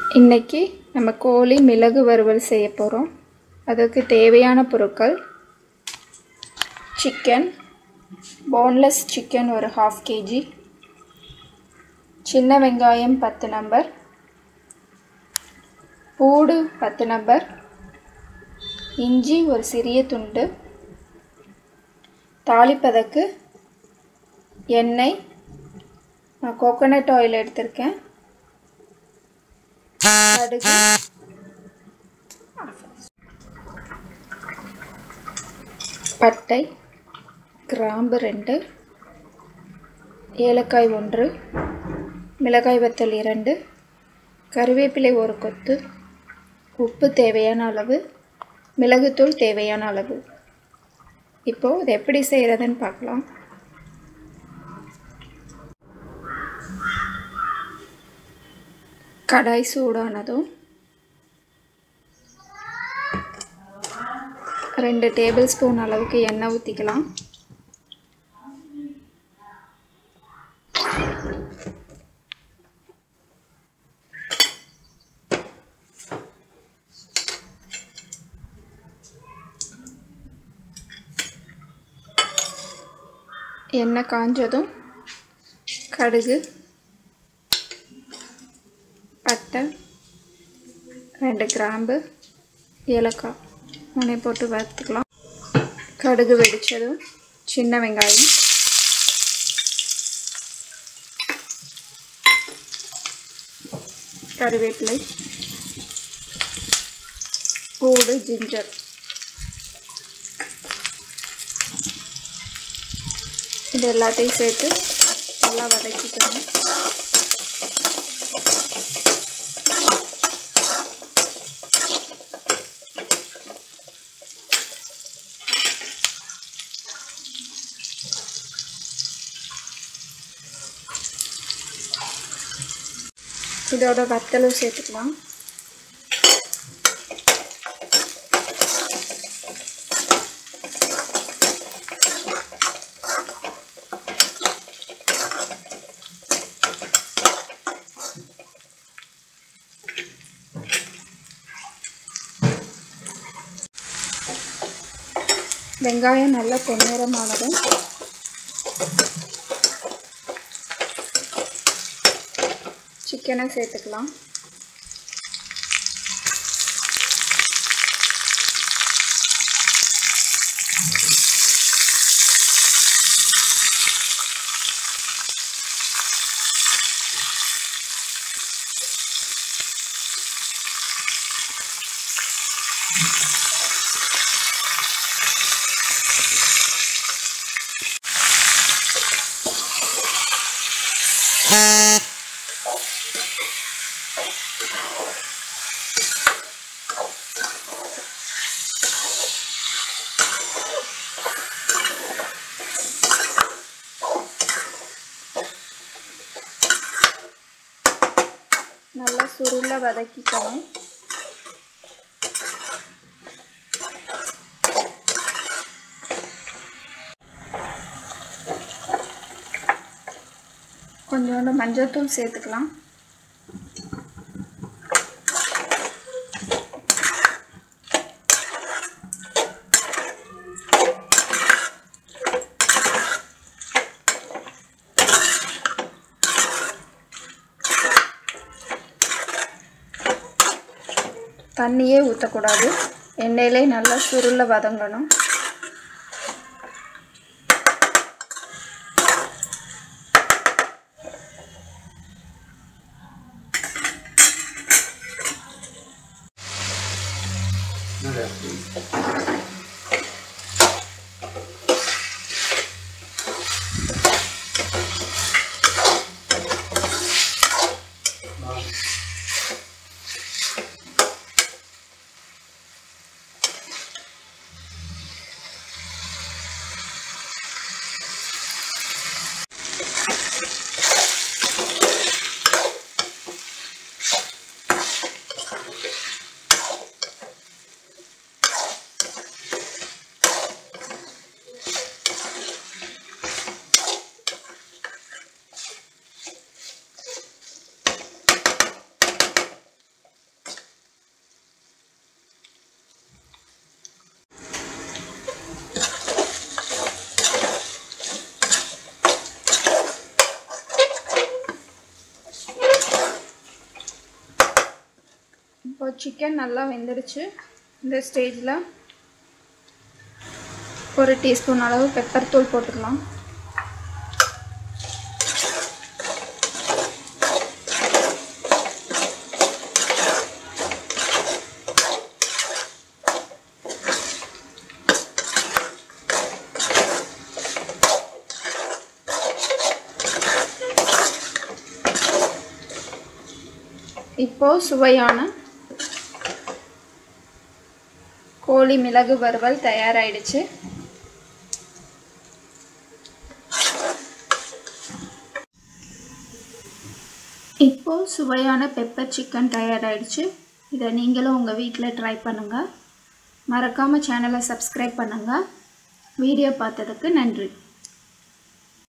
இன்றைக்கி நம்ம கோழி மிளகு வறுவல் செய்ய போகிறோம் அதுக்கு தேவையான பொருட்கள் சிக்கன் போன்லெஸ் சிக்கன் ஒரு ஹாஃப் கேஜி சின்ன வெங்காயம் பத்து நம்பர் பூடு பத்து நம்பர் இஞ்சி ஒரு சிறிய துண்டு தாளிப்பதற்கு எண்ணெய் நான் கோகோனட் ஆயில் எடுத்திருக்கேன் கடுகு பட்டை கிராம்பு ரெண்டு ஏலக்காய் ஒன்று மிளகாய் வத்தல் இரண்டு கருவேப்பிலை ஒரு கொத்து உப்பு தேவையான அளவு மிளகுத்தூள் தேவையான அளவு இப்போது இது எப்படி செய்கிறதுன்னு பார்க்கலாம் கடாய் சூடானதும் ரெண்டு டேபிள் ஸ்பூன் அளவுக்கு எண்ணெய் ஊற்றிக்கலாம் எண்ணெய் காஞ்சதும் கடுகு பட்டை ரெண்டு கிராம்பு ஏலக்காய் மூணை போட்டு வறுத்துக்கலாம் கடுகு வெடித்ததும் சின்ன வெங்காயம் கருவேப்பிலை பூடு ஜிஞ்சர் இது எல்லாத்தையும் சேர்த்து நல்லா வதக்கிக்கணும் இதோட வத்தலும் சேர்த்துக்கலாம் வெங்காயம் நல்லா பொன்னிறமானதும் சிக்கனை சேர்த்துக்கலாம் நல்லா சுருள வதக்கிக்கணும் கொஞ்சோண்டு மஞ்சள்தூள் சேர்த்துக்கலாம் தண்ணியே ஊற்றக்கூடாது எண்ணெயிலே நல்லா சுருள வதங்கணும் சிக்கன் நல்லா வெந்துடுச்சு இந்த ஸ்டேஜில் ஒரு டீஸ்பூன் அளவு பெப்பர் தூள் போட்டுக்கலாம் இப்போ சுவையான கோழி மிளகு வறுவல் தயாராயிடுச்சு இப்போ சுவையான பெப்பர் சிக்கன் தயாராகிடுச்சு இதை நீங்களும் உங்கள் வீட்டில் ட்ரை பண்ணுங்கள் மறக்காமல் சேனலை சப்ஸ்கிரைப் பண்ணுங்கள் வீடியோ பார்த்ததுக்கு நன்றி